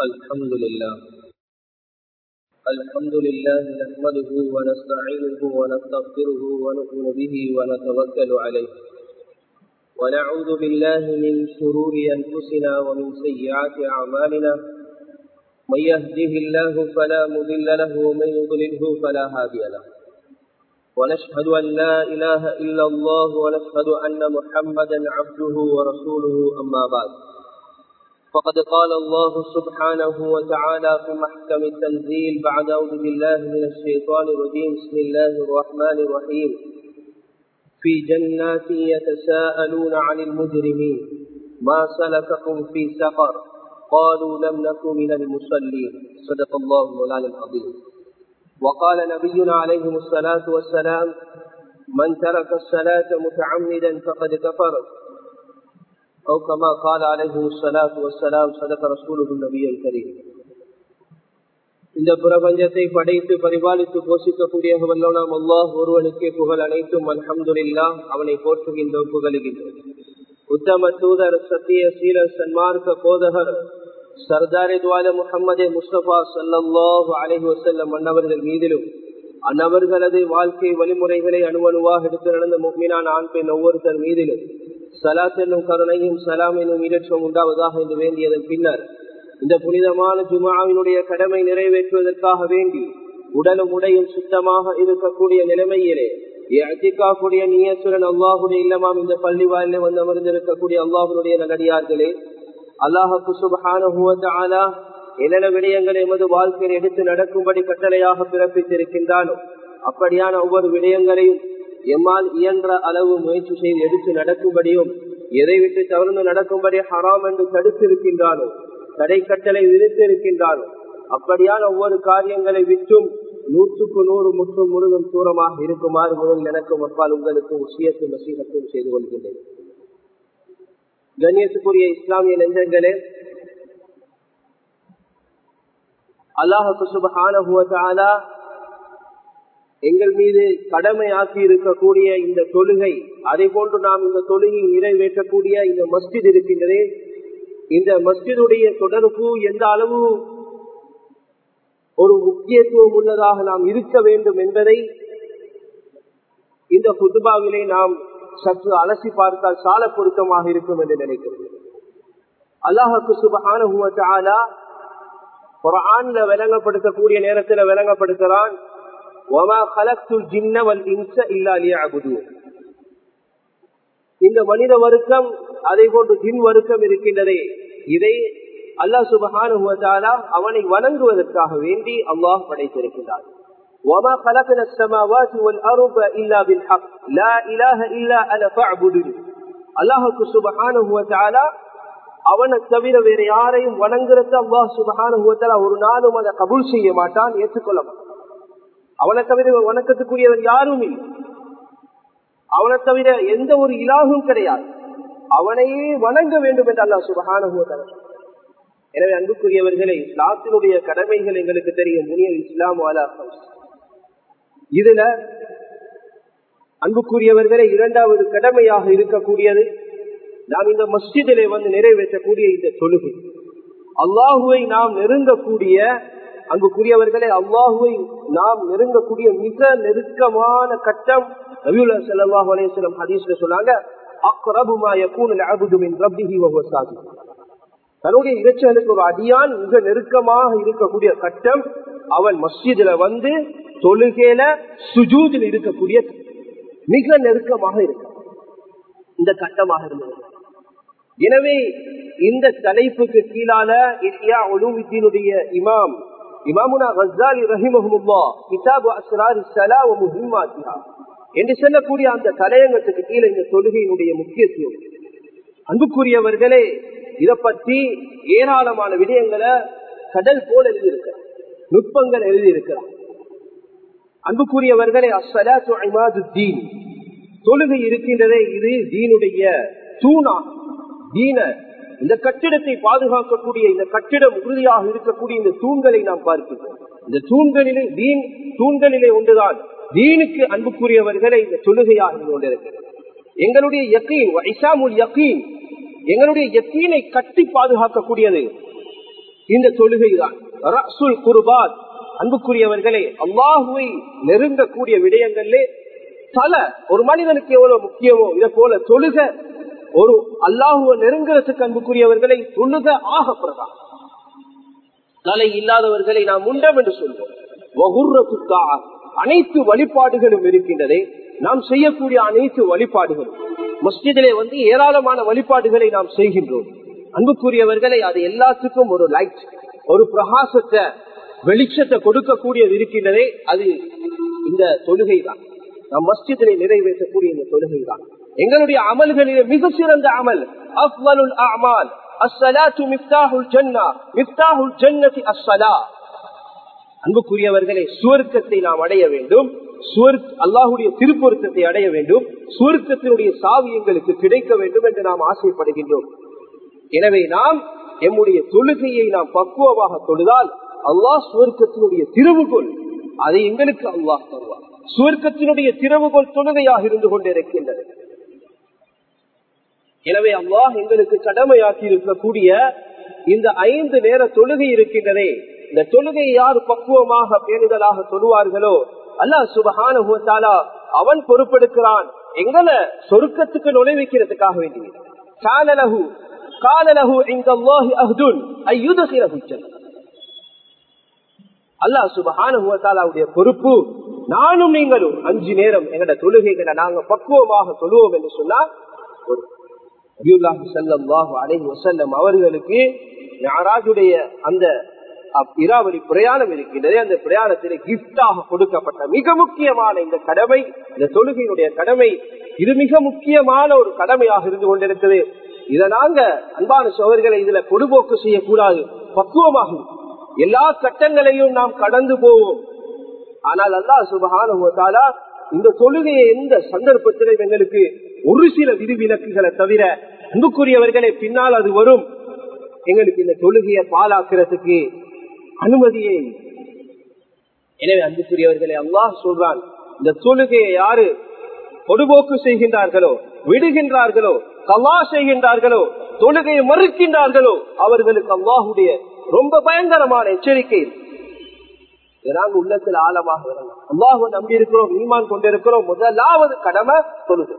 الحمد لله الحمد لله نحمده ونستعينه ونستغفره ونؤمن به ونتوكل عليه ونعوذ بالله من شرور أنفسنا ومن سيئات أعمالنا من يهده الله فلا مضل له ومن يضلله فلا هادي له ونشهد أن لا إله إلا الله ونشهد أن محمدا عبده ورسوله أما بعد فقد قال الله سبحانه وتعالى في محكم التنزيل بعد أعوذ بالله من الشيطان الرجيم بسم الله الرحمن الرحيم في جنات يتساءلون عن المجرمين ما سلككم في سقر قالوا لم نكن من المصلين صدق الله مولانا العظيم وقال نبينا عليه الصلاة والسلام من ترك الصلاة متعمدا فقد كفر أو كما قال عليه الصلاة والسلام صدق رسوله النبي الكريم இந்த பிரபஞ்சத்தை படைத்து பரிபாலித்து போஷிக்கக்கூடிய வல்லோனாம் அல்லாஹ் ஒருவனுக்கே புகழ் அனைத்தும் அல்ஹம்துல்லா அவனை போற்றுகின்றோம் புகழுகின்றோம் உத்தம தூதர் சத்திய சீரர் சன்மார்க்க போதகர் சர்தாரி துவால முகமது முஸ்தபா சல்லாஹ் அலஹி வசல்லம் அன்னவர்கள் மீதிலும் அந்நபர்களது வாழ்க்கை வழிமுறைகளை அணுவணுவாக எடுத்து நடந்த முக்மினான் ஆண் பெண் ஒவ்வொருத்தர் மீதிலும் சலாத் என்னும் கருணையும் சலாம் என்னும் ஈரட்சம் உண்டாவதாக என்று வேண்டியதன் பின்னர் இந்த புனிதமான ஜுமாவினுடைய கடமை நிறைவேற்றுவதற்காக வேண்டி உடலும் உடையும் சுத்தமாக இருக்கக்கூடிய நிலைமையிலே அத்திக்காக்கூடிய நீயசுரன் அல்லாஹுடைய இல்லமாம் இந்த பள்ளி வாயிலே வந்து அமர்ந்திருக்கக்கூடிய அல்லாஹுடைய நகடியார்களே அல்லாஹுக்கு சுபகான என்னென்ன விடயங்களை எமது வாழ்க்கையில் எடுத்து நடக்கும்படி கட்டளையாக பிறப்பித்திருக்கின்றானோ அப்படியான ஒவ்வொரு விடயங்களையும் எம்மால் இயன்ற அளவு முயற்சி செய்து எடுத்து நடக்கும்படியும் எதை விட்டு தவிர்த்து நடக்கும்படி ஹராம் என்று தடுத்திருக்கின்றானோ தடை கட்டளை விதித்திருக்கின்றானோ அப்படியான ஒவ்வொரு காரியங்களை விட்டும் நூற்றுக்கு நூறு முற்றும் முழுதும் தூரமாக இருக்குமாறு முதல் எனக்கும் அப்பால் உங்களுக்கும் விஷயத்தும் வசீகத்தும் செய்து கொள்கின்றேன் கண்ணியத்துக்குரிய இஸ்லாமிய நெஞ்சங்களே அல்லாஹு சுபஹான எங்கள் மீது கடமையாக்கி இருக்கக்கூடிய இந்த தொழுகை அதை போன்று நாம் இந்த தொழுகை நிறைவேற்றக்கூடிய இந்த மஸ்ஜித் இருக்கின்றதே இந்த மஸ்ஜிதுடைய தொடர்பு எந்த அளவு ஒரு முக்கியத்துவம் உள்ளதாக நாம் இருக்க வேண்டும் என்பதை இந்த புதுபாவிலே நாம் சற்று அலசி பார்த்தால் சால பொருத்தமாக இருக்கும் என்று நினைக்கிறேன் அல்லாஹுக்கு சுபகான ஒரு ஆண்ல விளங்கப்படுத்தக்கூடிய நேரத்தில் விளங்கப்படுத்துறான் இந்த மனித வருக்கம் அதை போன்று ஜின் வருக்கம் இருக்கின்றதே இதை அல்லாஹ் சுபகான அவனை வணங்குவதற்காக வேண்டி அல்லாஹ் படைத்திருக்கிறார் وما خلقنا السماوات والأرض إلا بالحق لا إله إلا أنا فاعبدني அல்லாஹுக்கு சுபஹானஹு வதஆலா அவனை தவிர வேற யாரையும் வணங்குறது அல்லாஹ் சுபஹானஹு வதஆலா ஒரு நாளும் அதை கபூல் செய்ய மாட்டான் ஏற்றுக்கொள்ள மாட்டான் அவனை தவிர வணக்கத்துக்குரியவர் யாரும் இல்லை அவனை தவிர எந்த ஒரு இலாகும் கிடையாது அவனையே வணங்க வேண்டும் என்று அல்லாஹ் சுபஹானஹு எனவே அன்புக்குரியவர்களை இஸ்லாத்தினுடைய கடமைகள் எங்களுக்கு தெரியும் முனிய இஸ்லாம் இதுல அன்புக்குரியவர்களே இரண்டாவது கடமையாக இருக்கக்கூடியது நாம் இந்த மஸ்ஜிதிலே வந்து நிறைவேற்றக்கூடிய இந்த தொழுகை அல்லாஹுவை நாம் நெருங்கக்கூடிய அங்குக்குரியவர்களே அல்லாஹுவை நாம் நெருங்கக்கூடிய மிக நெருக்கமான கட்டம் நபியுல்லா ஸல்லல்லாஹு அலைஹி வஸல்லம் ஹதீஸ்ல சொன்னாங்க அக்ரபு மா யகூனு அல்அப்து மின் ரப்பிஹி வஹுவ சாஜித் தன்னுடைய இறைச்சலுக்கு ஒரு அடியான் மிக நெருக்கமாக இருக்கக்கூடிய கட்டம் அவன் மஸ்ஜிதுல வந்து தொழுகையில சுஜூதில் இருக்கக்கூடிய மிக நெருக்கமாக இருக்க இந்த கட்டமாக இருந்தது எனவே இந்த தலைப்புக்கு கீழான இஸ்யா ஒலுவித்தினுடைய இமாம் இமாமுனா கசாலி ரஹிமஹமுல்லா கிதாபு அஸ்ராரி சலா வ முஹிம்மாத்திஹா என்று சொல்லக்கூடிய அந்த தலையங்கத்துக்கு கீழே இந்த தொழுகையினுடைய முக்கியத்துவம் அன்புக்குரியவர்களே இதை பற்றி ஏராளமான விடயங்களை கடல் போல் எழுதியிருக்க நுட்பங்கள் எழுதியிருக்கிறார் அன்புக்குரியவர்களே அஸ்வலாத்து தீன் தொழுகை இருக்கின்றதே இது தீனுடைய தூணா தீன இந்த கட்டிடத்தை பாதுகாக்கக்கூடிய இந்த கட்டிடம் உறுதியாக இருக்கக்கூடிய இந்த தூண்களை நாம் பார்க்கிறோம் இந்த தூண்களிலே தீன் தூண்களிலே ஒன்றுதான் தீனுக்கு அன்புக்குரியவர்களை இந்த தொழுகையாக இருந்து கொண்டிருக்கிறது எங்களுடைய யக்கீன் இசாமுல் யக்கீன் எங்களுடைய யக்கீனை கட்டி பாதுகாக்கக்கூடியது இந்த தொழுகைதான் ரசுல் குர்பான் அன்புக்குரியவர்களே அல்லாஹுவை நெருங்கக்கூடிய விடயங்களிலே தல ஒரு மனிதனுக்கு எவ்வளவு முக்கியமோ இதை போல தொழுக ஒரு அல்லாஹுவ நெருங்குறதுக்கு அன்புக்குரியவர்களை தொழுக ஆக பிரதான் தலை இல்லாதவர்களை நாம் உண்டம் என்று சொல்வோம் அனைத்து வழிபாடுகளும் இருக்கின்றதே நாம் செய்யக்கூடிய அனைத்து வழிபாடுகளும் மஸ்ஜிதிலே வந்து ஏராளமான வழிபாடுகளை நாம் செய்கின்றோம் அன்புக்குரியவர்களை அது எல்லாத்துக்கும் ஒரு லைட் ஒரு பிரகாசத்தை வெளிச்சத்தை கொடுக்கக்கூடியது இருக்கின்றதே அது இந்த தொழுகை தான் நாம் மஸ்ஜிதிலே நிறைவேற்றக்கூடிய இந்த தொழுகை தான் எங்களுடைய அமல்களிலே மிக சிறந்த அமல் அஃவலுல் அமால் அஸ்ஸலாத்து மிஃப்தாஹுல் ஜன்னா மிஃப்தாஹுல் ஜன்னதி அஸ்ஸலா அன்புக்குரியவர்களே சுவர்க்கத்தை நாம் அடைய வேண்டும் அல்லாஹுடைய திருப்பொருத்தத்தை அடைய வேண்டும் சுவர்க்கத்தினுடைய சாவி எங்களுக்கு கிடைக்க வேண்டும் என்று நாம் ஆசைப்படுகின்றோம் எனவே நாம் எம்முடைய தொழுகையை நாம் பக்குவமாக தொழுதால் அல்லாஹ் சுவர்க்கத்தினுடைய திருவுகோள் அதை எங்களுக்கு அல்லாஹ் தருவார் சுவர்க்கத்தினுடைய திறவுகோள் தொழுகையாக இருந்து கொண்டிருக்கின்றது எனவே அல்லாஹ் எங்களுக்கு கடமையாக்கி இருக்கக்கூடிய இந்த ஐந்து நேர தொழுகை இருக்கின்றதே இந்த தொழுகை யார் பக்குவமாக பேணுதலாக தொழுவார்களோ அல்லாஹ் சுபகான அவன் பொறுப்பெடுக்கிறான் எங்களை சொருக்கத்துக்கு நுழைவிக்கிறதுக்காக வேண்டிய காலலகு காலலகு இந்த அஹ்துன் ஐயுதகிரகு அல்லாஹ் சுபகானுடைய பொறுப்பு நானும் நீங்களும் அஞ்சு நேரம் எங்கட தொழுகைகளை நாங்க பக்குவமாக தொழுவோம் என்று சொன்னா அவர்களுக்கு யாராஜுடைய அந்த இராவரி பிரயாணம் இருக்கின்றது அந்த பிரயாணத்திலே கிஃப்டாக கொடுக்கப்பட்ட மிக முக்கியமான இந்த கடமை இந்த தொழுகையினுடைய கடமை இது மிக முக்கியமான ஒரு கடமையாக இருந்து கொண்டிருக்கிறது இதை நாங்க அன்பான சோதர்களை இதுல பொடுபோக்கு செய்யக்கூடாது பக்குவமாக எல்லா கட்டங்களையும் நாம் கடந்து போவோம் ஆனால் அல்லா சுபகான இந்த தொழுகையை எந்த சந்தர்ப்பத்திலும் எங்களுக்கு ஒரு சில விதிவிலக்குகளை தவிர அன்புக்குரியவர்களே பின்னால் அது வரும் எங்களுக்கு இந்த தொழுகையை பாலாக்குறதுக்கு அனுமதியே எனவே அன்புக்குரியவர்களே அல்லாஹ் சொல்றான் இந்த தொழுகையை யாரு பொதுபோக்கு செய்கின்றார்களோ விடுகின்றார்களோ கல்லா செய்கின்றார்களோ தொழுகையை மறுக்கின்றார்களோ அவர்களுக்கு அல்லாஹுடைய ரொம்ப பயங்கரமான எச்சரிக்கை நாங்க உள்ளத்தில் ஆழமாக அல்லாஹு நம்பி இருக்கிறோம் ஈமான் கொண்டிருக்கிறோம் முதலாவது கடமை தொழுகை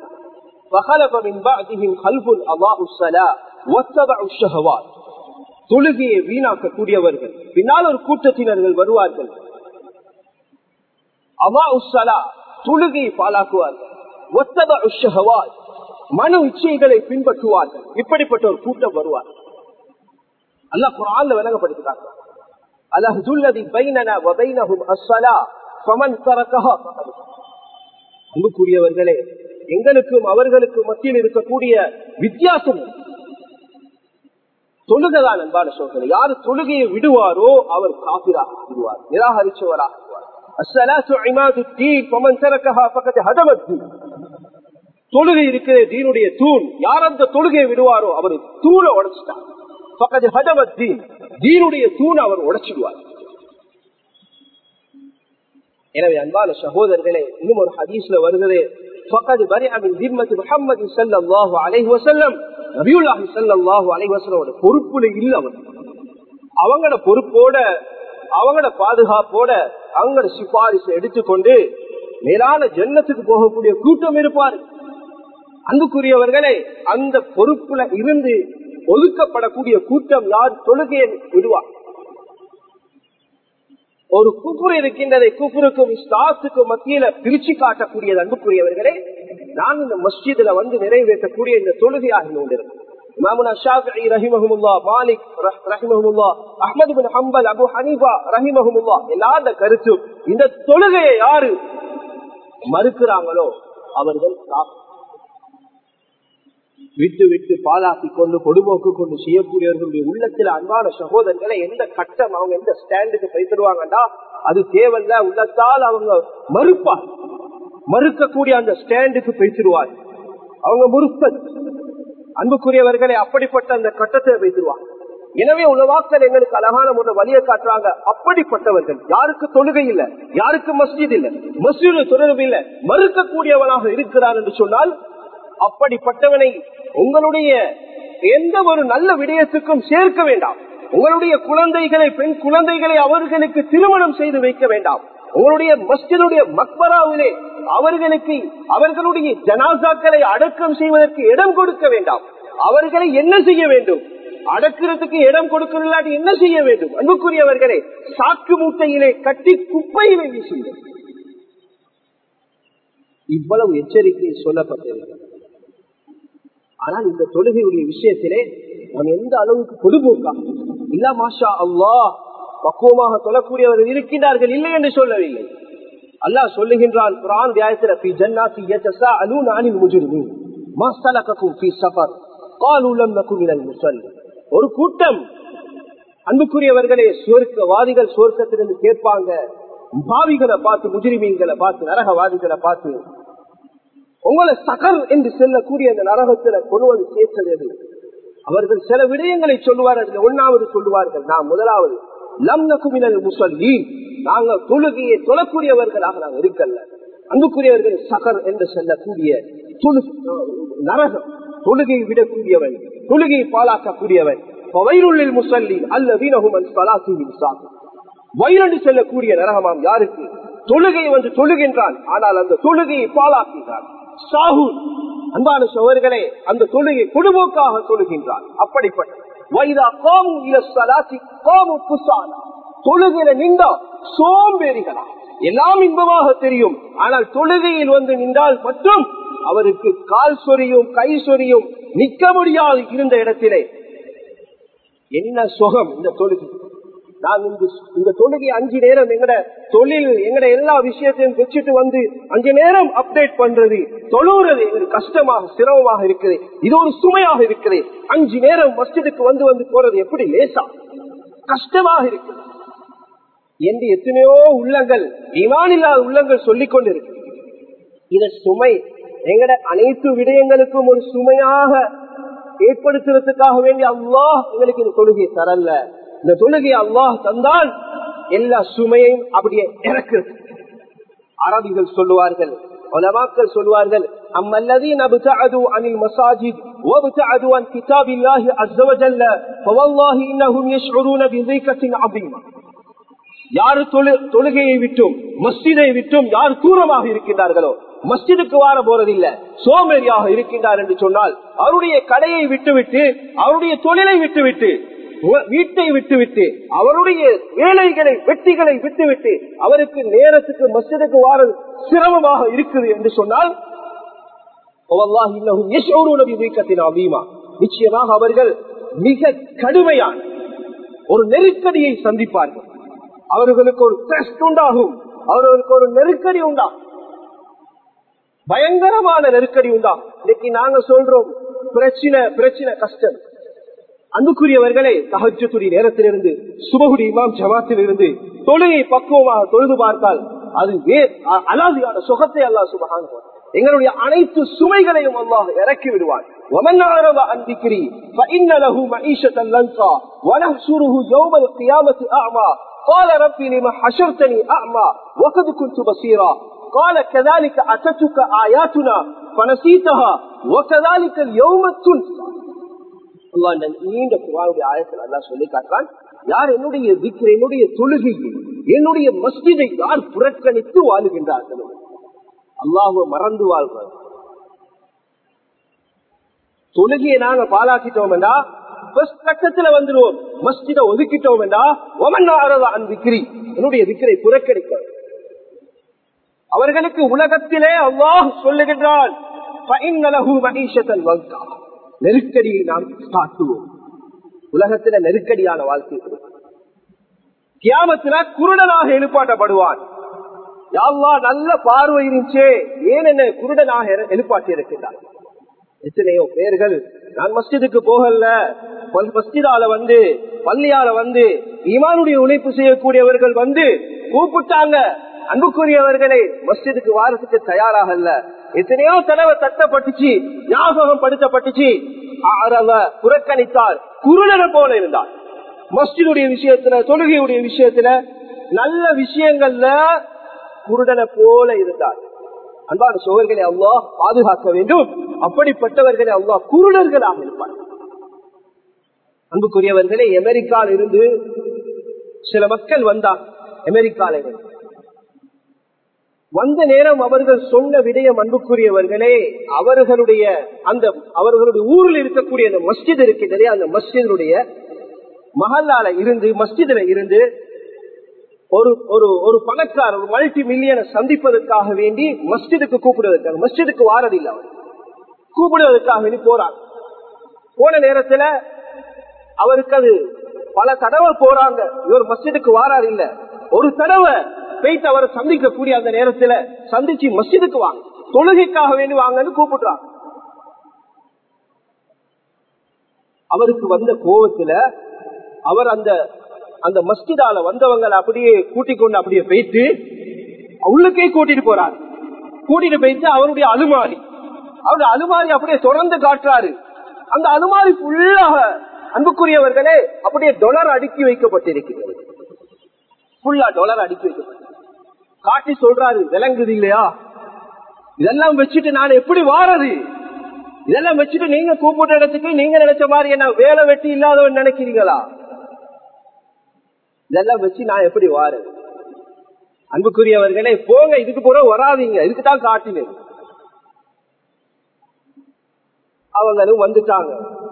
தொழுகையை வீணாக்கக்கூடியவர்கள் பின்னால் ஒரு கூட்டத்தினர்கள் வருவார்கள் அவா உஸ்ஸலா தொழுகையை பாலாக்குவார்கள் ஒத்தப உஷஹவால் மனு இச்சைகளை பின்பற்றுவார்கள் இப்படிப்பட்ட ஒரு கூட்டம் வருவார் அல்ல குரான்ல விளங்கப்படுத்துறாங்க அலஹுல்லதி பைனனா வபைனஹும் அஸ்ஸலா ஃபமன் தரக்கஹா அன்புக்குரியவர்களே எங்களுக்கும் அவர்களுக்கும் மத்தியில் இருக்கக்கூடிய வித்தியாசம் தொழுகதான் அன்பான சோதனை யாரு தொழுகையை விடுவாரோ அவர் காபிராக விடுவார் நிராகரிச்சவராக தொழுகை இருக்கிற தீனுடைய தூண் யார் அந்த தொழுகையை விடுவாரோ அவர் தூணை உடைச்சிட்டார் பக்கத்து ஹதமத் தீன் தீனுடைய தூண் அவர் உடைச்சிடுவார் எனவே அன்பான சகோதரர்களே இன்னும் ஒரு ஹதீஸ்ல வருகிறது فقد برئ من ذمة محمد صلى الله عليه وسلم நபியுல்லாஹி ஸல்லல்லாஹு அலைஹி வஸல்லம் பொறுப்புல இல்ல அவர் அவங்களோட பொறுப்போட அவங்களோட பாதுகாப்போட அவங்களோட சிபாரிசை எடுத்துக்கொண்டு மேலான ஜன்னத்துக்கு போகக்கூடிய கூட்டம் இருப்பார் அன்புக்குரியவர்களே அந்த பொறுப்புல இருந்து ஒதுக்கப்படக்கூடிய கூட்டம் யார் தொழுகையை விடுவார் ஒரு குப்புர் இருக்கின்றதை குப்புருக்கும் ஸ்டாஸுக்கும் மத்தியில பிரிச்சு காட்டக்கூடியது அன்புக்குரியவர்களே நான் இந்த மஸ்ஜிதுல வந்து நிறைவேற்றக்கூடிய இந்த தொழுகையாக கொண்டிருக்கேன் இமாமுனா ஷாஃபி ரஹிமஹமுல்லா மாலிக் ரஹிமஹமுல்லா Ahmad bin Hanbal Abu Hanifa ரஹிமஹமுல்லா எல்லா கருத்தும் இந்த தொழுகையை யாரு மறுக்கிறாங்களோ அவர்கள் விட்டு விட்டு பாலாக்கி கொண்டு பொடுபோக்கு கொண்டு செய்யக்கூடியவர்களுடைய உள்ளத்துல அன்பான சகோதரர்களை எந்த கட்டம் அவங்க எந்த ஸ்டாண்டுக்கு போய்த்துடுவாங்கன்னா அது தேவையில்ல உள்ளத்தால் அவங்க மறுப்பார் மறுக்கக்கூடிய அந்த ஸ்டாண்டுக்கு பேசிடுவார் அவங்க முறுப்பது அன்புக்குரியவர்களை அப்படிப்பட்ட அந்த கட்டத்தை வைத்திருவாங்க எனவே உலவாக்கள் எங்களுக்கு அழகான முறை வழியை காட்டுறாங்க அப்படிப்பட்டவர்கள் யாருக்கு தொழுகை இல்லை யாருக்கு மஸ்ஜித் இல்லை மஸ்ஜித் தொடர்பு இல்லை மறுக்கக்கூடியவனாக இருக்கிறார் என்று சொன்னால் அப்படிப்பட்டவனை உங்களுடைய எந்த ஒரு நல்ல விடயத்துக்கும் சேர்க்க வேண்டாம் உங்களுடைய குழந்தைகளை பெண் குழந்தைகளை அவர்களுக்கு திருமணம் செய்து வைக்க வேண்டாம் உங்களுடைய மஸ்ஜிதுடைய மக்பராவிலே அவர்களுக்கு அவர்களுடைய ஜனாசாக்களை அடக்கம் செய்வதற்கு இடம் கொடுக்க வேண்டாம் அவர்களை என்ன செய்ய வேண்டும் அடக்கிறதுக்கு இடம் கொடுக்கலாட்டி என்ன செய்ய வேண்டும் அன்புக்குரியவர்களே சாக்கு மூட்டையிலே கட்டி குப்பையிலே வீசுங்கள் இவ்வளவு எச்சரிக்கை சொல்லப்பட்டிருக்கிறது ஆனால் இந்த தொழுகையுடைய விஷயத்திலே நாம் எந்த அளவுக்கு பொதுபோக்கா இல்ல மாஷா அல்லா பக்குவமாக தொழக்கூடியவர்கள் இருக்கின்றார்கள் இல்லை என்று சொல்லவில்லை அல்லாஹ் சொல்லுகின்றான் குரான் வியாயத்தில் ஃபி ஜன்னாத்தி யதஸாஅலூன அனில் முஜ்ரிமீன் மா ஸலககும் ஃபீ ஸஃபர் قالوا لم نكن من المصلين ஒரு கூட்டம் அன்புக்குரியவர்களே சுவர்க்கவாதிகள் சுவர்க்கத்திலிருந்து கேட்பாங்க பாவிகளை பார்த்து முஜிரிமீன்களை பார்த்து நரகவாதிகளை பார்த்து உங்களை சகர் என்று செல்லக்கூடிய அந்த நரகத்துல கொள்வது சேர்த்தது அவர்கள் சில விடயங்களை சொல்லுவார்கள் ஒன்னாவது சொல்லுவார்கள் நான் முதலாவது லம் நகுமினல் முசல்லி நாங்கள் தொழுகையை தொழக்கூடியவர்களாக நாங்கள் இருக்கல்ல அன்புக்குரியவர்கள் சகர் என்று செல்லக்கூடிய நரகம் தொழுகையை விடக்கூடியவன் தொழுகையை பாலாக்கக்கூடியவன் வயிறுள்ளில் முசல்லி அல்ல வீணகுமன் சலாசியின் சாகும் வயிறு செல்லக்கூடிய நரகமாம் யாருக்கு தொழுகை வந்து தொழுகின்றான் ஆனால் அந்த தொழுகையை பாலாக்குகிறான் சாகு அன்பான சோழர்களே அந்த தொழுகை குடும்போக்காக தொழுகின்றான் அப்படிப்பட்ட வைதா கோமு இல சலாசி கோமு புசாலா தொழுகையில நின்றா சோம்பேறிகளா எல்லாம் இன்பமாக தெரியும் ஆனால் தொழுகையில் வந்து நின்றால் மட்டும் அவருக்கு கால் சொரியும் கை சொரியும் நிக்க முடியாது இருந்த இடத்திலே என்ன சுகம் இந்த தொழுகை நான் இந்த தொழுகை அஞ்சு நேரம் எங்கட தொழில் எங்கட எல்லா விஷயத்தையும் வச்சுட்டு வந்து அஞ்சு நேரம் அப்டேட் பண்றது தொழுறது எங்களுக்கு கஷ்டமாக சிரமமாக இருக்குது இது ஒரு சுமையாக இருக்குது அஞ்சு நேரம் மஸ்ஜிதுக்கு வந்து வந்து போறது எப்படி லேசா கஷ்டமாக இருக்குது என்று எத்தனையோ உள்ளங்கள் இமானில்லாத உள்ளங்கள் சொல்லிக் கொண்டிருக்கு இத சுமை எங்கட அனைத்து விடயங்களுக்கும் ஒரு சுமையாக ஏற்படுத்துறதுக்காக வேண்டி அல்லாஹ் எங்களுக்கு இந்த தொழுகையை தரல இந்த தொழுகையை அல்லாஹ் தந்தால் எல்லா சுமையையும் அப்படியே இறக்குறது அரபிகள் சொல்லுவார்கள் உலமாக்கள் சொல்வார்கள் அம்மல்லதீன் அப்தஅது அனில் மசாஜித் وابتعدوا عن كتاب الله عز وجل فوالله انهم يشعرون بضيقة عظيمة யார் தொழுகையை விட்டும் மஸ்ஜிதை விட்டும் யார் தூரமாக இருக்கின்றார்களோ மஸ்ஜிதுக்கு வார போறதில்லை சோமேறியாக இருக்கின்றார் என்று சொன்னால் அவருடைய கடையை விட்டுவிட்டு அவருடைய தொழிலை விட்டுவிட்டு வீட்டை விட்டுவிட்டு அவருடைய வேலைகளை வெட்டிகளை விட்டுவிட்டு அவருக்கு நேரத்துக்கு மஸ்ஜிதுக்கு வார சிரமமாக இருக்குது என்று சொன்னால் நிச்சயமாக அவர்கள் மிக கடுமையான ஒரு நெருக்கடியை சந்திப்பார்கள் அவர்களுக்கு ஒரு டெஸ்ட் உண்டாகும் அவர்களுக்கு ஒரு நெருக்கடி உண்டாகும் பயங்கரமான நெருக்கடி உண்டாகும் இன்னைக்கு நாங்க சொல்றோம் பிரச்சனை பிரச்சனை கஷ்டம் அன்புக்குரியவர்களே தகச்சுத்துடைய நேரத்திலிருந்து சுபகுடி இமாம் ஜமாத்தில் இருந்து தொழுகை பக்குவமாக தொழுது பார்த்தால் அது வேர் அலாதியான சுகத்தை அல்லா சுபகான் எங்களுடைய அனைத்து சுமைகளையும் அல்லாஹ் இறக்கி விடுவான் ومن أعرض عن ذكري فإن له معيشة لنقا ونحشره يوم القيامة أعمى قال ربي لما حشرتني أعمى وقد كنت بصيرا قال كذلك أتتك آياتنا فنسيتها وكذلك اليوم تنسى அல்லாஹ் நீண்ட குரானுடைய ஆயத்தில் அல்லாஹ் சொல்லி காட்டுறான் யார் என்னுடைய விக்கிர என்னுடைய தொழுகையை என்னுடைய மஸ்ஜிதை யார் புறக்கணித்து வாழுகின்றார்களோ அல்லாஹுவ மறந்து வாழ்வார் தொழுகையை நாங்க பாலாக்கிட்டோம்டா கட்டத்துல வந்துடுவோம் மஸ்ஜித ஒதுக்கிட்டோம் என்றா ஒமன் விக்கிரி என்னுடைய விக்கிரை புறக்கணிக்க அவர்களுக்கு உலகத்திலே அல்லாஹ் சொல்லுகின்றான் நெருக்கடியை நாம் காட்டுவோம் உலகத்துல நெருக்கடியான வாழ்க்கை கியாமத்துல குருடனாக எழுப்பாட்டப்படுவான் யாழ்லா நல்ல பார்வை இருந்துச்சே ஏன் என்ன குருடனாக எழுப்பாட்டி இருக்கின்றார் எத்தனையோ பேர்கள் நான் மஸ்ஜிதுக்கு போகல மஸ்ஜிதால வந்து பள்ளியால வந்து ஈமானுடைய உழைப்பு செய்யக்கூடியவர்கள் வந்து கூப்பிட்டாங்க அன்புக்குரியவர்களே மஸ்ஜிதுக்கு வாரத்துக்கு தயாராக இல்ல எத்தனையோ தடவை தட்டப்பட்டுச்சு ஞாபகம் படுத்தப்பட்டுச்சு புறக்கணித்தால் குருடனை போல இருந்தார் மஸ்ஜிதுடைய விஷயத்துல தொழுகையுடைய விஷயத்துல நல்ல விஷயங்கள்ல குருடனை போல இருந்தார் அன்பான சோழர்களை அவ்வா பாதுகாக்க வேண்டும் அப்படிப்பட்டவர்களை அவ்வா குருடர்களாக இருப்பார் அன்புக்குரியவர்களே அமெரிக்கால இருந்து சில மக்கள் வந்தார் அமெரிக்கால இருந்து வந்த நேரம் அவர்கள் சொன்ன விடயம் அன்புக்குரியவர்களே அவர்களுடைய அந்த அவர்களுடைய ஊரில் இருக்கக்கூடிய அந்த மஸ்ஜித் இருக்கின்றதே அந்த மஸ்ஜிதுடைய மஹல்லால இருந்து மஸ்ஜிதுல இருந்து ஒரு ஒரு ஒரு பணக்காரர் ஒரு மல்டி மில்லியனை சந்திப்பதற்காக வேண்டி மஸ்ஜிதுக்கு கூப்பிடுவதற்காக மஸ்ஜிதுக்கு வாரதில்லை அவர் கூப்பிடுவதற்காக வேண்டி போறாங்க போன நேரத்துல அவருக்கு அது பல தடவை போறாங்க இவர் மஸ்ஜிதுக்கு வாராரு இல்ல ஒரு தடவை போயிட்டு அவரை சந்திக்கக்கூடிய அந்த நேரத்துல சந்திச்சு மஸ்ஜிதுக்கு வாங்க தொழுகைக்காக வேண்டி வாங்கன்னு கூப்பிடுறாங்க அவருக்கு வந்த கோபத்துல அவர் அந்த அந்த மஸ்ஜிதால வந்தவங்களை அப்படியே கூட்டிக் கொண்டு அப்படியே போயிட்டு உள்ளுக்கே கூட்டிட்டு போறாரு கூட்டிட்டு போயிட்டு அவருடைய அலுமாரி அவருடைய அலுமாரி அப்படியே தொடர்ந்து காட்டுறாரு அந்த அலுமாரி ஃபுல்லாக அன்புக்குரியவர்களே அப்படியே டொலர் அடுக்கி வைக்கப்பட்டிருக்கிறது ஃபுல்லா டொலர் அடுக்கி வைக்கப்பட்டு காட்டி சொல்றாரு விளங்குது இல்லையா இதெல்லாம் வச்சுட்டு நான் எப்படி வாரது இதெல்லாம் வச்சுட்டு நீங்க கூப்பிட்ட இடத்துக்கு நீங்க நினைச்ச மாதிரி என்ன வேலை வெட்டி இல்லாதவன் நினைக்கிறீங்களா இதெல்லாம் வச்சு நான் எப்படி வாரது அன்புக்குரியவர்களே போங்க இதுக்கு போற வராதீங்க இதுக்கு தான் காட்டினேன் அவங்களும் வந்துட்டாங்க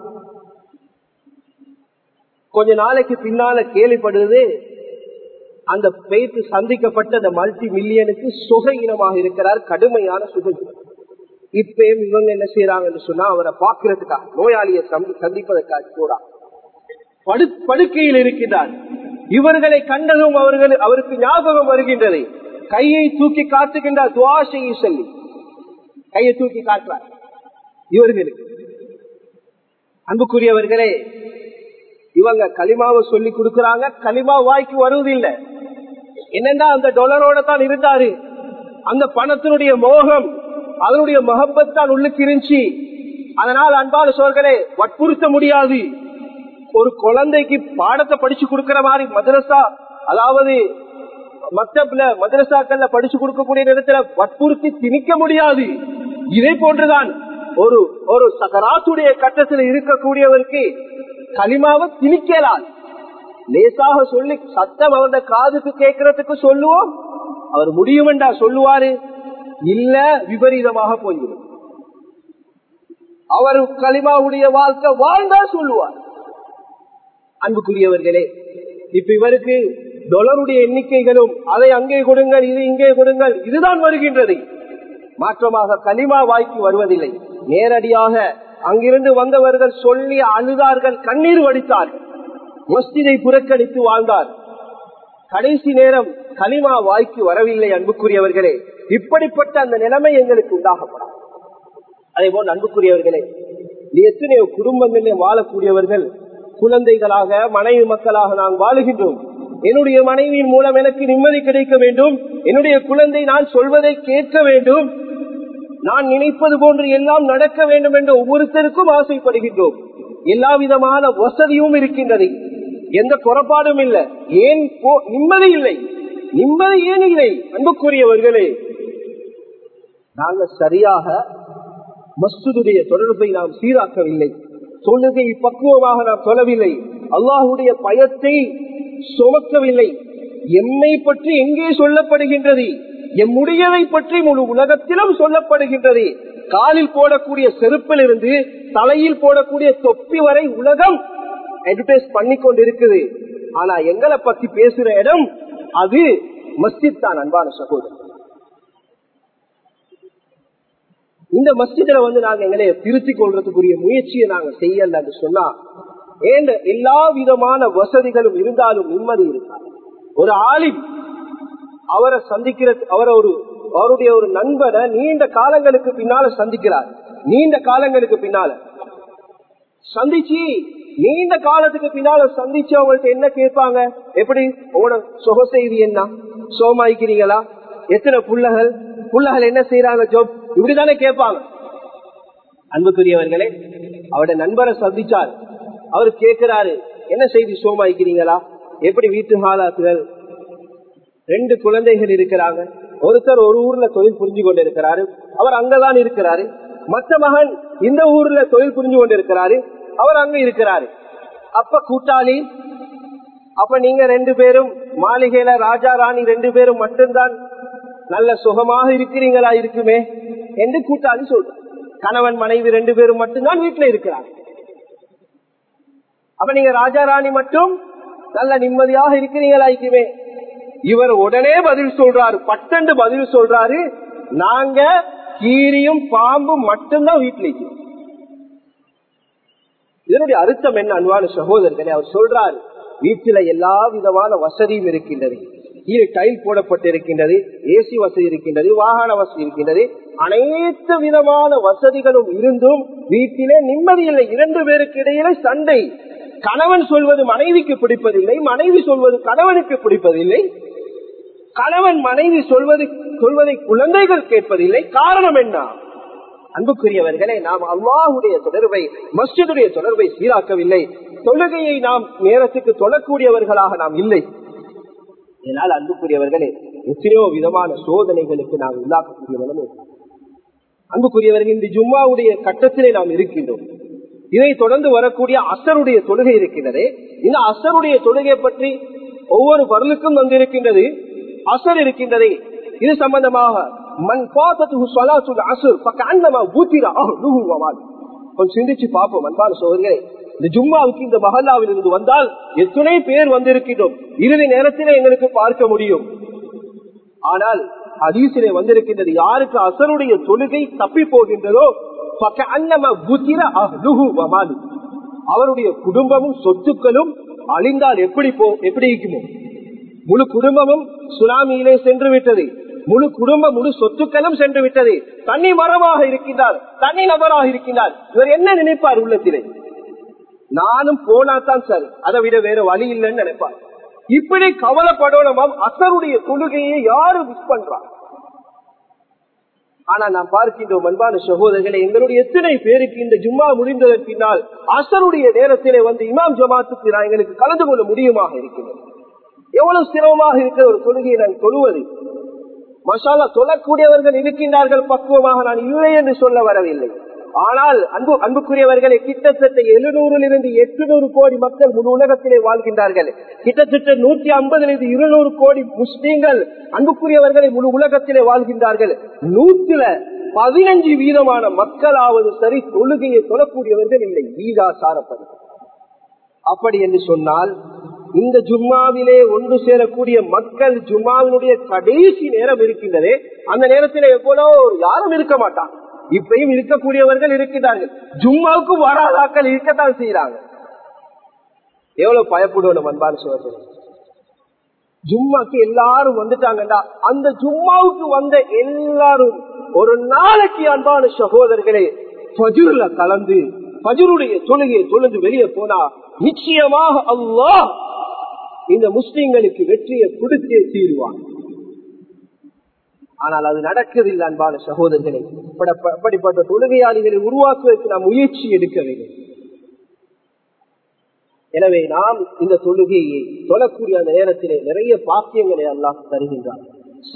கொஞ்ச நாளைக்கு பின்னால கேள்விப்படுது அந்த பெய்த்து சந்திக்கப்பட்ட அந்த மல்டி மில்லியனுக்கு சுக இனமாக இருக்கிறார் கடுமையான சுக இப்பயும் இவங்க என்ன செய்யறாங்கன்னு சொன்னா அவரை பாக்குறதுக்காக நோயாளியை சந்திப்பதற்காக போறாங்க படு படுக்கையில் இருக்கின்றார் இவர்களை கண்டதும் அவர்கள் அவருக்கு ஞாபகம் வருகின்றது கையை தூக்கி காட்டுகின்றார் துவாசையை சொல்லி கையை தூக்கி காட்டுறார் இவர்களுக்கு அன்புக்குரியவர்களே இவங்க களிமாவை சொல்லி கொடுக்கறாங்க களிமா வாய்க்கு வருவதில்லை என்னன்னா அந்த டொலரோட தான் இருந்தாரு அந்த பணத்தினுடைய மோகம் அதனுடைய மகப்பத் தான் உள்ளுக்கு இருந்துச்சு அதனால் அன்பான சோர்களே வற்புறுத்த முடியாது ஒரு குழந்தைக்கு பாடத்தை படிச்சு கொடுக்கிற மாதிரி மதரசா அதாவது மக்தப்ல மதரசாக்கள்ல படிச்சு கொடுக்கக்கூடிய நேரத்துல வற்புறுத்தி திணிக்க முடியாது இதே போன்றுதான் ஒரு ஒரு சகராத்துடைய கட்டத்தில் இருக்கக்கூடியவருக்கு களிமாவை திணிக்கலாம் லேசாக சொல்லி சத்தம் அவருடைய காதுக்கு கேட்கறதுக்கு சொல்லுவோம் அவர் முடியுமெண்டா சொல்லுவாரு இல்ல விபரீதமாக போய்விடும் அவர் களிமாவுடைய வாழ்க்கை வாழ்ந்தா சொல்லுவார் அன்புக்குரியவர்களே இப்ப இவருக்கு டொலருடைய எண்ணிக்கைகளும் அதை அங்கே கொடுங்கள் இது இங்கே கொடுங்கள் இதுதான் வருகின்றது மாற்றமாக களிமா வாய்க்கு வருவதில்லை நேரடியாக அங்கிருந்து வந்தவர்கள் சொல்லி அழுதார்கள் கண்ணீர் வடித்தார்கள் மஸ்ஜிதை புறக்கணித்து வாழ்ந்தார் கடைசி நேரம் களிமா வாய்க்கு வரவில்லை அன்புக்குரியவர்களே இப்படிப்பட்ட அந்த நிலைமை எங்களுக்கு உண்டாகப்படும் அதே போல் அன்புக்குரியவர்களே எத்தனையோ குடும்பங்களில் வாழக்கூடியவர்கள் குழந்தைகளாக மனைவி மக்களாக நாம் வாழுகின்றோம் என்னுடைய மனைவியின் மூலம் எனக்கு நிம்மதி கிடைக்க வேண்டும் என்னுடைய குழந்தை நான் சொல்வதை கேட்க வேண்டும் நான் நினைப்பது போன்று எல்லாம் நடக்க வேண்டும் என்று ஒவ்வொருத்தருக்கும் ஆசைப்படுகின்றோம் எல்லா விதமான வசதியும் இருக்கின்றது எந்த குறைபாடும் இல்லை ஏன் நிம்மதி இல்லை நிம்மதி ஏன் இல்லை அன்புக்குரியவர்களே நாங்கள் சரியாக மஸ்துடைய தொடர்பை நாம் சீராக்கவில்லை தொழுகை பக்குவமாக நாம் சொல்லவில்லை அல்லாஹுடைய பயத்தை சுமக்கவில்லை எம்மை பற்றி எங்கே சொல்லப்படுகின்றது எம்முடையதை பற்றி முழு உலகத்திலும் சொல்லப்படுகின்றது காலில் போடக்கூடிய செருப்பில் இருந்து தலையில் போடக்கூடிய தொப்பி வரை உலகம் அட்வர்டைஸ் பண்ணி கொண்டு இருக்குது ஆனா எங்களை பத்தி பேசுற இடம் அது மஸ்ஜித் தான் அன்பான சகோதரர் இந்த மஸ்ஜித்ல வந்து நாங்க எங்களை திருத்திக் கொள்றதுக்குரிய முயற்சியை நாங்க செய்யல என்று சொன்னா ஏன் எல்லா விதமான வசதிகளும் இருந்தாலும் நிம்மதி இருக்காது ஒரு ஆளின் அவரை சந்திக்கிறது அவரை ஒரு அவருடைய ஒரு நண்பனை நீண்ட காலங்களுக்கு பின்னால சந்திக்கிறார் நீண்ட காலங்களுக்கு பின்னால சந்திச்சு நீண்ட காலத்துக்கு பின்னால சந்திச்சு அவங்கள்ட்ட என்ன கேட்பாங்க எப்படி உங்களோட சுக செய்தி என்ன சோமாய்க்கிறீங்களா எத்தனை புள்ளகள் புள்ளகள் என்ன செய்யறாங்க ஜோப் இப்படிதானே கேட்பாங்க அன்புக்குரியவர்களே அவருடைய நண்பரை சந்திச்சார் அவர் கேட்கிறாரு என்ன செய்தி சோமாய்க்கிறீங்களா எப்படி வீட்டு ஹாலாத்துகள் ரெண்டு குழந்தைகள் இருக்கிறாங்க ஒருத்தர் ஒரு ஊர்ல தொழில் புரிஞ்சு கொண்டு இருக்கிறாரு அவர் அங்கதான் இருக்கிறாரு மற்ற மகன் இந்த ஊர்ல தொழில் புரிஞ்சு கொண்டு இருக்கிறாரு அவர் அங்க இருக்கிறாரு அப்ப கூட்டாளி அப்ப நீங்க ரெண்டு பேரும் மாளிகையில ராஜா ராணி ரெண்டு பேரும் மட்டும்தான் நல்ல சுகமாக இருக்கிறீங்களா இருக்குமே என்று கூட்டாளி சொல்ற கணவன் மனைவி ரெண்டு பேரும் மட்டும்தான் வீட்டுல இருக்கிறார் அப்ப நீங்க ராஜா ராணி மட்டும் நல்ல நிம்மதியாக இருக்கிறீங்களா இருக்குமே இவர் உடனே பதில் சொல்றாரு பட்டண்டு பதில் சொல்றாரு நாங்க கீரியும் பாம்பும் மட்டும்தான் வீட்டுல இருக்கிறோம் இதனுடைய அர்த்தம் என்ன அன்பான சகோதரர்களே அவர் சொல்றாரு வீட்டில எல்லா விதமான வசதியும் இருக்கின்றது கீழே டைல் போடப்பட்டிருக்கின்றது ஏசி வசதி இருக்கின்றது வாகன வசதி இருக்கின்றது அனைத்து விதமான வசதிகளும் இருந்தும் வீட்டிலே நிம்மதி இல்லை இரண்டு பேருக்கு இடையில சண்டை கணவன் சொல்வது மனைவிக்கு பிடிப்பதில்லை மனைவி சொல்வது கணவனுக்கு பிடிப்பதில்லை கணவன் மனைவி சொல்வது சொல்வதை குழந்தைகள் கேட்பதில்லை காரணம் என்ன அன்புக்குரியவர்களே நாம் அல்லாஹுடைய தொடர்பை மஸ்ஜிதுடைய தொடர்பை சீராக்கவில்லை தொழுகையை நாம் நேரத்துக்கு தொழக்கூடியவர்களாக நாம் இல்லை இதனால் அன்புக்குரியவர்களே எத்தனையோ விதமான சோதனைகளுக்கு நாம் உள்ளாக்கக்கூடிய நிலைமை அன்புக்குரியவர்கள் இந்த ஜும்மாவுடைய கட்டத்திலே நாம் இருக்கின்றோம் இதை தொடர்ந்து வரக்கூடிய அசருடைய தொழுகை இருக்கின்றது இந்த அசருடைய தொழுகை பற்றி ஒவ்வொரு பொருளுக்கும் வந்திருக்கின்றது அசர் இருக்கின்றது இது சம்பந்தமாக மண் பாத்தத்து சொலாசுல் அசுர் பக்கமா பூத்திரா கொஞ்சம் சிந்திச்சு பார்ப்போம் அன்பான சோதரிகளே இந்த ஜும்மாவுக்கு இந்த மஹல்லாவில் இருந்து வந்தால் எத்தனை பேர் வந்திருக்கின்றோம் இறுதி நேரத்திலே எங்களுக்கு பார்க்க முடியும் ஆனால் ஹதீசிலே வந்திருக்கின்றது யாருக்கு அசருடைய தொழுகை தப்பி போகின்றதோ அவருடைய குடும்பமும் சொத்துக்களும் அழிந்தால் எப்படி போ எப்படி இருக்குமோ முழு குடும்பமும் சுனாமியிலே சென்று விட்டது முழு குடும்பம் முழு சொத்துக்களும் சென்று விட்டது தனி மரமாக இருக்கின்றார் தனி நபராக இருக்கின்றார் இவர் என்ன நினைப்பார் உள்ளத்திலே நானும் போனாதான் சரி அதை விட வேற வழி இல்லைன்னு நினைப்பார் இப்படி கவலைப்படணும் அசருடைய தொழுகையை யாரு மிஸ் பண்றார் ஆனா நாம் பார்க்கின்றோம் அன்பான சகோதரர்களை எங்களுடைய எத்தனை பேருக்கு இந்த ஜும்மா முடிந்ததன் பின்னால் அசருடைய நேரத்திலே வந்து இமாம் ஜமாத்துக்கு நான் எங்களுக்கு கலந்து கொள்ள முடியுமாக இருக்கிறது எவ்வளவு சிரமமாக இருக்கிற ஒரு தொழுகையை நான் தொழுவது மசாலா தொழக்கூடியவர்கள் இருக்கின்றார்கள் பக்குவமாக நான் இல்லை என்று சொல்ல வரவில்லை ஆனால் அன்பு அன்புக்குரியவர்களை கிட்டத்தட்ட எழுநூறில் இருந்து எட்டுநூறு கோடி மக்கள் முழு உலகத்திலே வாழ்கின்றார்கள் கிட்டத்தட்ட நூற்றி ஐம்பதிலிருந்து இருநூறு கோடி முஸ்லீம்கள் அன்புக்குரியவர்களை முழு உலகத்திலே வாழ்கின்றார்கள் நூற்றுல பதினஞ்சு வீதமான மக்களாவது சரி தொழுகையை தொழக்கூடியவர்கள் இல்லை வீதாசாரப்பது அப்படி என்று சொன்னால் இந்த ஜும்மாவிலே ஒன்று சேரக்கூடிய மக்கள் ஜும்மாவினுடைய கடைசி நேரம் இருக்கின்றதே அந்த நேரத்தில் எவ்வளவு யாரும் இருக்க மாட்டாங்க இப்பயும் இருக்கக்கூடியவர்கள் இருக்கிறார்கள் ஜும்மாவுக்கு வராதாக்கள் இருக்கத்தான் செய்யறாங்க எவ்வளவு பயப்படுவோம் அன்பான சோதனை ஜும்மாக்கு எல்லாரும் வந்துட்டாங்கடா அந்த ஜும்மாவுக்கு வந்த எல்லாரும் ஒரு நாளைக்கு அன்பான சகோதரர்களே பஜூர்ல கலந்து பஜருடைய தொழுகையை தொழுந்து வெளியே போனா நிச்சயமாக அல்லாஹ் இந்த முஸ்லிம்களுக்கு வெற்றியை கொடுத்தே தீருவான் ஆனால் அது நடக்கவில்லை அன்பான சகோதரர்களை அப்படிப்பட்ட தொழுகையாளிகளை உருவாக்குவதற்கு நாம் முயற்சி எடுக்க வேண்டும் எனவே நாம் இந்த தொழுகையை தொழக்கூடிய அந்த நேரத்திலே நிறைய பாக்கியங்களை அல்லாஹ் தருகின்றார்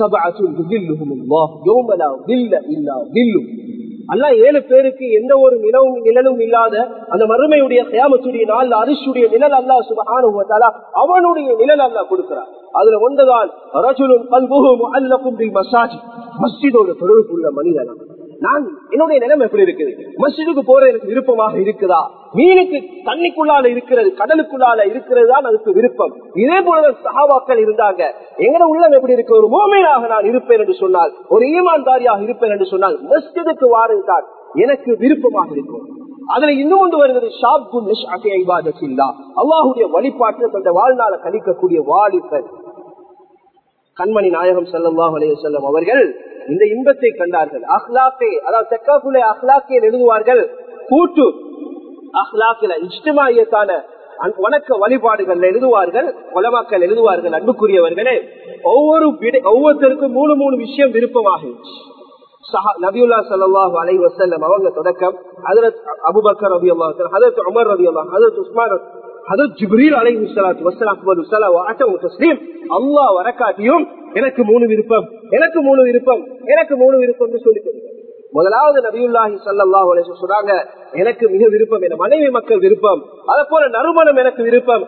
அல்லா ஏழு பேருக்கு எந்த ஒரு நிலவும் நிழலும் இல்லாத அந்த மறுமையுடைய கயாமத்துடைய நாள் அரிசுடைய நிழல் அல்லா சுபகான அவனுடைய நிழல் அல்லா கொடுக்கிறார் அதுல ஒன்றுதான் ரஜுலும் கல்புகும் அல்லக்கும் மசாஜ் மஸ்ஜிதோட தொடர்புள்ள மனிதனா நான் என்னுடைய நிலைமை எப்படி இருக்குது மஸ்ஜிதுக்கு போற எனக்கு விருப்பமாக இருக்குதா மீனுக்கு தண்ணிக்குள்ளால இருக்கிறது கடலுக்குள்ளால இருக்கிறது தான் அதுக்கு விருப்பம் இதே போல சகாவாக்கள் இருந்தாங்க எங்கட உள்ளம் எப்படி இருக்கு ஒரு மோமையாக நான் இருப்பேன் என்று சொன்னால் ஒரு ஈமான்தாரியாக இருப்பேன் என்று சொன்னால் மஸ்ஜிதுக்கு வாருந்தான் எனக்கு விருப்பமாக இருக்கும் அதுல இன்னும் ஒன்று வருகிறது அல்லாஹுடைய வழிபாட்டில் தந்த வாழ்நாள கணிக்கக்கூடிய வாலிபன் கண்மணி நாயகம் செல்லம்லாஹ் அலைய செல்லம் அவர்கள் இந்த இன்பத்தை கண்டார்கள் அஹ்லாக்கை அதாவது செக்காப்புலே அஹ்லாக்கை எழுதுவார்கள் கூட்டு அஹ்லாக்கில இஷ்டமாயத்தான வணக்க வழிபாடுகள் எழுதுவார்கள் உலமாக்கள் எழுதுவார்கள் அன்புக்குரியவர்களே ஒவ்வொரு ஒவ்வொருத்தருக்கும் மூணு மூணு விஷயம் விருப்பமாக நபியுல்லா சல்லாஹு அலை வசல்லம் அவங்க தொடக்கம் ஹதரத் அபுபக்கர் ரபி அல்லா ஹதரத் உமர் ரபி அல்லா ஹதரத் உஸ்மான் ஹதரத் ஜிப்ரீல் அலை வசலாத்து வசலாம் அல்லாஹ் வரக்காட்டியும் எனக்கு மூணு விருப்பம் எனக்கு மூணு விருப்பம் எனக்கு மூணு விருப்பம் சொல்லி முதலாவது நபியுல்லாஹி சல்லாஹ் சொல்றாங்க எனக்கு மிக விருப்பம் என மனைவி மக்கள் விருப்பம் அதை போல நறுமணம் எனக்கு விருப்பம்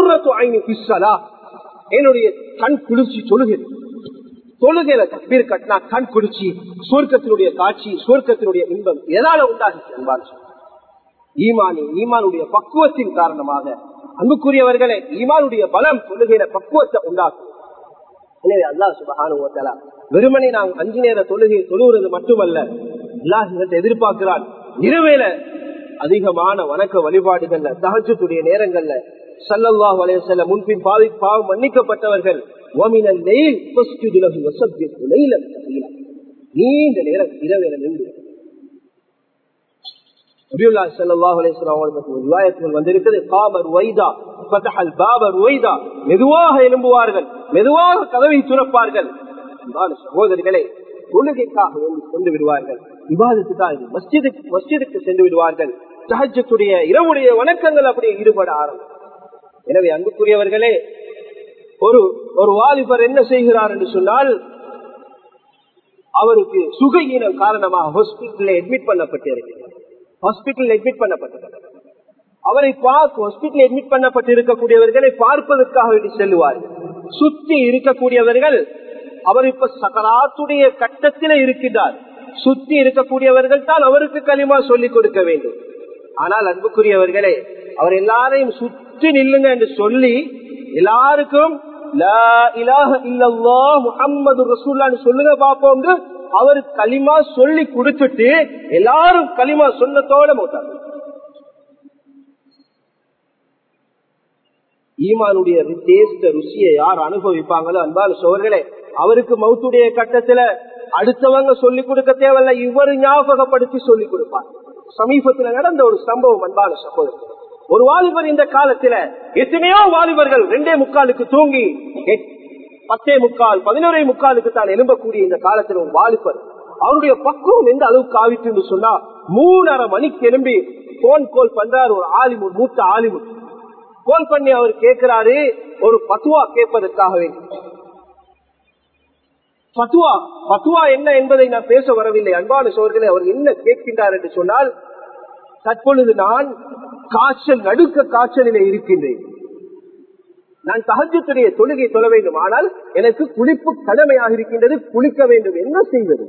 என்னுடைய கண் குளிர்ச்சி சொல்லுகிறது தொழுகையில தக்பீர் கட்டினா கண் குடிச்சு சுவர்க்கத்தினுடைய காட்சி சுவர்க்கத்தினுடைய இன்பம் எதால உண்டாகிச்சு ஈமானி ஈமானுடைய பக்குவத்தின் காரணமாக அன்புக்குரியவர்களே ஈமானுடைய பலம் தொழுகையில பக்குவத்தை உண்டாக்கும் எனவே அல்லா சுபகானுவத்தலா வெறுமனை நாம் அஞ்சு நேர தொழுகை தொழுகிறது மட்டுமல்ல அல்லாஹ் எதிர்பார்க்கிறான் இரவேல அதிகமான வணக்க வழிபாடுகள்ல தகஜத்துடைய நேரங்கள்ல சல்லல்லாஹ் வலைய முன்பின் பாவி பாவம் மன்னிக்கப்பட்டவர்கள் நீண்ட நேரம் இரவேல நின்று மெதுவாக எழும்புவார்கள் மெதுவாக கதவை துறப்பார்கள் சகோதரிகளே தொழுகைக்காக வேண்டி சென்று விடுவார்கள் விவாதத்துக்காக மஸ்ஜிதுக்கு மஸ்ஜிதுக்கு சென்று விடுவார்கள் சஹஜத்துடைய இரவுடைய வணக்கங்கள் அப்படியே ஈடுபட ஆரம்பம் எனவே அன்புக்குரியவர்களே ஒரு ஒரு வாலிபர் என்ன செய்கிறார் என்று சொன்னால் அவருக்கு சுகையினம் காரணமாக ஹாஸ்பிட்டலில் அட்மிட் பண்ணப்பட்டிருக்கிறார் ஹாஸ்பிட்டல் அட்மிட் பண்ணப்பட்டிருக்கிறார் அவரை பார்க்க ஹாஸ்பிட்டல் அட்மிட் பண்ணப்பட்டு இருக்கக்கூடியவர்களை பார்ப்பதற்காக வேண்டி செல்லுவார்கள் சுத்தி இருக்கக்கூடியவர்கள் அவர் இப்ப சகராத்துடைய கட்டத்தில இருக்கின்றார் சுத்தி இருக்கக்கூடியவர்கள் தான் அவருக்கு களிமா சொல்லிக் கொடுக்க வேண்டும் ஆனால் அன்புக்குரியவர்களே அவர் எல்லாரையும் சுற்றி நில்லுங்க என்று சொல்லி எல்லாருக்கும் முகம்மது ரசூல்லான்னு சொல்லுங்க பாப்போம் அவர் களிமா சொல்லி கொடுத்துட்டு எல்லாரும் களிமா சொன்னத்தோட மோட்டாங்க ஈமானுடைய டேஸ்ட ருசியை யார் அனுபவிப்பாங்களோ அன்பான சோழர்களே அவருக்கு மௌத்துடைய கட்டத்துல அடுத்தவங்க சொல்லி கொடுக்க தேவையில்ல இவர் ஞாபகப்படுத்தி சொல்லி கொடுப்பார் சமீபத்துல நடந்த ஒரு சம்பவம் அன்பான சகோதரர் ஒரு வாலிபர் இந்த காலத்துல எத்தனையோ வாலிபர்கள் ரெண்டே முக்காலுக்கு தூங்கி பத்தே முக்கால் பதினோரே முக்காலுக்கு தான் எழும்பக்கூடிய இந்த காலத்துல ஒரு வாலிபர் அவருடைய பக்குவம் எந்த அளவுக்கு ஆவிட்டு சொன்னா மூணரை மணிக்கு எழும்பி போன் கோல் பண்றாரு ஒரு ஆலிமு மூத்த ஆலிமு போன் பண்ணி அவர் கேட்கிறாரு ஒரு பத்துவா கேட்பதற்காக வேண்டி பத்துவா பத்துவா என்ன என்பதை நான் பேச வரவில்லை அன்பான சோர்களே அவர் என்ன கேட்கின்றார் என்று சொன்னால் தற்பொழுது நான் காய்ச்சல் நடுக்க காய்ச்சலிலே இருக்கின்றேன் நான் தகஜத்துடைய தொழுகை தொழ வேண்டும் ஆனால் எனக்கு குளிப்பு கடமையாக இருக்கின்றது குளிக்க வேண்டும் என்ன செய்வது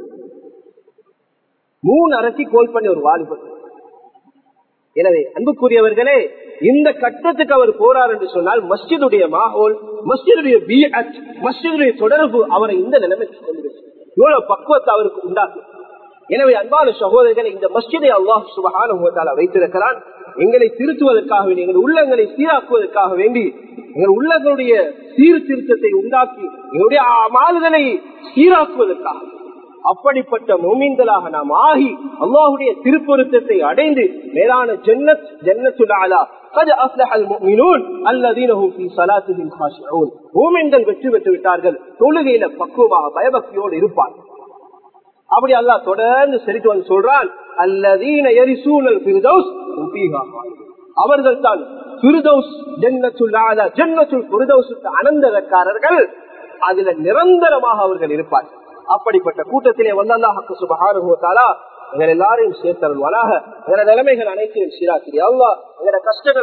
மூணு அரசி கோல் பண்ணி ஒரு வாலிபர் எனவே அன்புக்குரியவர்களே இந்த கட்டத்துக்கு அவர் போறார் என்று சொன்னால் மஸ்ஜிதுடைய மாஹோல் மஸ்ஜிதுடைய பிஎட் மஸ்ஜிதுடைய தொடர்பு அவரை இந்த நிலைமைக்கு கொண்டு இவ்வளவு பக்குவத்தை அவருக்கு உண்டாக்கும் எனவே அன்பான சகோதரர்களை இந்த மஸ்ஜிதை அல்லாஹ் சுபகான வைத்திருக்கிறான் எங்களை திருத்துவதற்காக வேண்டி எங்கள் உள்ளங்களை சீராக்குவதற்காக வேண்டி எங்கள் உள்ளங்களுடைய சீர்திருத்தத்தை உண்டாக்கி எங்களுடைய மாறுதலை சீராக்குவதற்காக அப்படிப்பட்ட மோமீன்களாக நாம் ஆகி அல்லாஹுடைய திருப்பொருத்தத்தை அடைந்து மேலான ஜன்னத் ஜன்னத்துலாலா قد أفلح المؤمنون الذين هم في صلاتهم خاشعون மூமின்கள் வெற்றி பெற்று விட்டார்கள் தொழுகையில பக்குவமாக பயபக்தியோடு இருப்பார் அப்படி அல்லாஹ் தொடர்ந்து செலுத்தி வந்து சொல்றான் அல்லதீன எரிசூனல் பிரிதௌஸ் அவர்கள் தான் பிரிதௌஸ் ஜன்னத்துல் ஆலா ஜன்னத்துல் பிரிதௌசுக்கு அனந்தரக்காரர்கள் அதுல நிரந்தரமாக அவர்கள் இருப்பார்கள் அப்படிப்பட்ட கூட்டத்திலே வந்தல்லாஹுக்கு சுபகானுபவத்தாலா எங்கள் எல்லாரையும் சேர்த்தருள்வானாக எங்களோட நிலைமைகள் அனைத்தையும் சீராக்கிறி அல்லா எங்களோட கஷ்டங்கள்